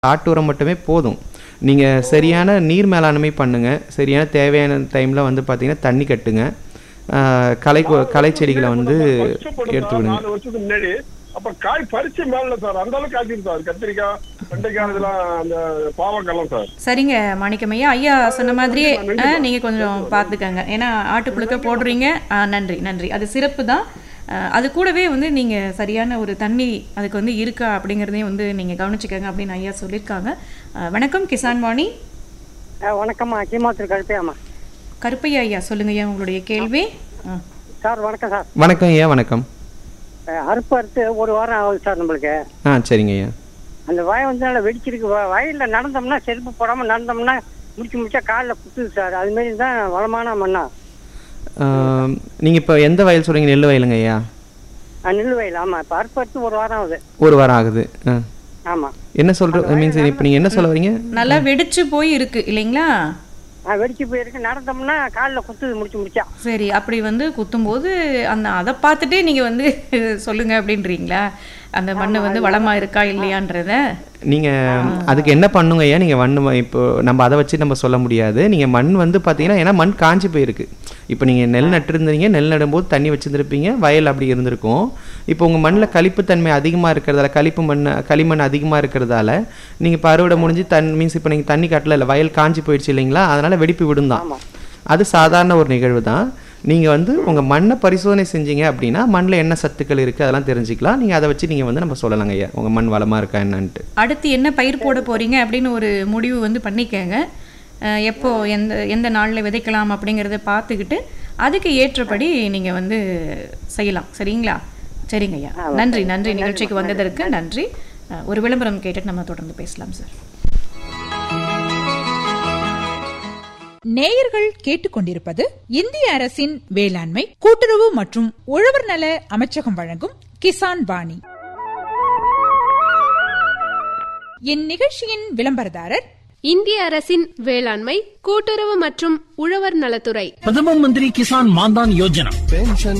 ஆட்டு உரம் மட்டுமே போதும் நீங்கள் சரியான நீர் மேலாண்மை பண்ணுங்கள் சரியான தேவையான டைமில் வந்து பார்த்தீங்கன்னா தண்ணி கட்டுங்க ஆஹ் களை கொ- களை செடிகளை வந்து வருஷப்படும் எடுத்து சார், விடுங்க நாலு வருஷத்துக்கு முன்னாடி அப்ப காய் பறிச்சு மேல சார் அந்த அளவுக்கு காய்ச்சிருக்கு சார் கத்திரிக்காய் வெண்டைக்காய் இதெல்லாம் அந்த பாவக்காய்லாம் சார் சரிங்க மாணிக்கமையா ஐயா சொன்ன மாதிரியே ஆ, நீங்க கொஞ்சம் பார்த்துக்கங்க ஏன்னா ஆட்டு புழுக்க போடுறீங்க ஆ, நன்றி நன்றி அது சிறப்பு தான் ஆ, அது கூடவே வந்து நீங்க சரியான ஒரு தண்ணி அதுக்கு வந்து இருக்கா அப்படிங்கிறதையும் வந்து நீங்க கவனிச்சுக்கங்க அப்படின்னு ஐயா சொல்லியிருக்காங்க ஆ, வணக்கம் கிசான் வாணி ஆ, வணக்கம்மா கீமாத்தூர் கருப்பையாம்மா கருப்பையா ஐயா சொல்லுங்க ஐயா உங்களுடைய கேள்வி ஆ. சார் வணக்கம் சார் வணக்கம் ஐயா வணக்கம் ஆ, அறுப்பு அறுத்து ஒரு வாரம் ஆகுது சார் நம்மளுக்கு ஆ சரிங்க ஐயா அந்த வய வந்து நல்லா வெடிச்சிருக்கு வ- வயல்ல நடந்தோம்னா செருப்பு போடாம நடந்தோம்னா முடிச்சு முடிச்சா காலில் குத்துது சார் அது மாதிரி தான் வளமான மண்ணா நீங்கள் இப்போ எந்த வயல் சொல்கிறீங்க நெல் வயலுங்க ஐயா ஆ, நெல் வயல் ஆமா இப்போ அறுப்பு அறுத்து ஒரு வாரம் ஆகுது ஒரு வாரம் ஆகுது ஆ ஆமா என்ன சொல்கிற மீன்ஸ் இப்போ நீங்கள் என்ன சொல்ல வரீங்க நல்லா வெடிச்சு போய் இருக்கு இல்லைங்களா ஆ, வெடிச்சு போயிருக்கு நடந்தோம்னா காலில் குத்துது முடிச்சு முடிச்சா சரி அப்படி வந்து குத்தும்போது அந்த அதை பார்த்துட்டே நீங்க வந்து சொல்லுங்க அப்படின்றீங்களா அந்த மண்ணு வந்து வளமா இருக்கா இல்லையான்றத நீங்கள் அதுக்கு என்ன பண்ணுங்க ஐயா நீங்கள் மண் வ- இப்போ நம்ம அதை வச்சு நம்ம சொல்ல முடியாது நீங்கள் மண் வந்து பார்த்தீங்கன்னா ஏன்னா மண் காஞ்சி போயிருக்கு இப்போ நீங்கள் நெல் நட்டுருந்தீங்க நெல் நடும்போது தண்ணி வச்சுருந்துருப்பீங்க வயல் அப்படி இருந்திருக்கும் இப்போ உங்கள் மண்ணில் கழிப்புத்தன்மை அதிகமாக இருக்கிறதால கழிப்பு மண் களிமண் அதிகமாக இருக்கிறதால நீங்கள் இப்போ அறுவடை முடிஞ்சு தன் மீன்ஸ் இப்போ நீங்கள் தண்ணி காட்டல இல்லை வயல் காஞ்சி போயிடுச்சு இல்லைங்களா அதனால் வெடிப்பு விடும் தான் அது சாதாரண ஒரு நிகழ்வு தான் நீங்கள் வந்து உங்கள் மண்ணை பரிசோதனை செஞ்சீங்க அப்படின்னா மண்ணில் என்ன சத்துக்கள் இருக்குது அதெல்லாம் தெரிஞ்சுக்கலாம் நீங்கள் அதை வச்சு நீங்கள் வந்து நம்ம சொல்லலாங்க ஐயா உங்கள் மண் வளமாக இருக்கா என்னன்ட்டு அடுத்து என்ன பயிர் போட போறீங்க அப்படின்னு ஒரு முடிவு வந்து பண்ணிக்கங்க அஹ் எப்போ எந்த எந்த நாளில் விதைக்கலாம் அப்படிங்கிறத பார்த்துக்கிட்டு அதுக்கு ஏற்றபடி நீங்கள் வந்து செய்யலாம் சரிங்களா சரிங்க ஐயா நன்றி நன்றி நிகழ்ச்சிக்கு வந்ததற்கு நன்றி அஹ் ஒரு விளம்பரம் கேட்டுட்டு நம்ம தொடர்ந்து பேசலாம் சார் நேயர்கள் கேட்டுக்கொண்டிருப்பது இந்திய அரசின் வேளாண்மை கூட்டுறவு மற்றும் உழவர் நல அமைச்சகம் வழங்கும் கிசான் வாணி இந்நிகழ்ச்சியின் விளம்பரதாரர் இந்திய அரசின் வேளாண்மை கூட்டுறவு மற்றும் உழவர் நலத்துறை பிரதம மந்திரி கிசான் மான்தான் யோஜனா पेंशन